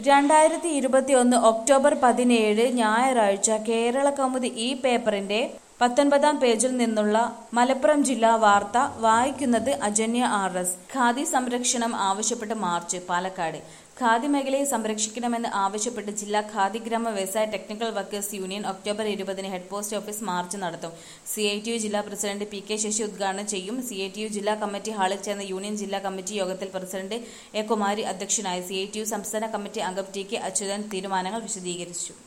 രണ്ടായിരത്തി ഇരുപത്തിയൊന്ന് ഒക്ടോബർ പതിനേഴ് ഞായറാഴ്ച കേരള കൗമുദി ഈ പേപ്പറിന്റെ പത്തൊൻപതാം പേജിൽ നിന്നുള്ള മലപ്പുറം ജില്ലാ വാർത്ത വായിക്കുന്നത് അജന്യ ആർ എസ് ഖാദി സംരക്ഷണം ആവശ്യപ്പെട്ട് മാർച്ച് പാലക്കാട് ഖാദി മേഖലയെ സംരക്ഷിക്കണമെന്ന് ആവശ്യപ്പെട്ട് ജില്ലാ ഖാദി ഗ്രാമ വ്യവസായ ടെക്നിക്കൽ വർക്കേഴ്സ് യൂണിയൻ ഒക്ടോബർ ഇരുപതിന് ഹെഡ് പോസ്റ്റ് ഓഫീസ് മാർച്ച് നടത്തും സി ഐ ടി യു ജില്ലാ പ്രസിഡന്റ് പി കെ ശശി ഉദ്ഘാടനം ചെയ്യും സി ഐ ടി യു ജില്ലാ കമ്മിറ്റി ഹാളിൽ ചേർന്ന യൂണിയൻ ജില്ലാ കമ്മിറ്റി യോഗത്തിൽ പ്രസിഡന്റ് എ കുമാരി അധ്യക്ഷനായി സി ഐ ടി യു സംസ്ഥാന കമ്മിറ്റി അംഗം ടി കെ അച്യുതൻ തീരുമാനങ്ങൾ വിശദീകരിച്ചു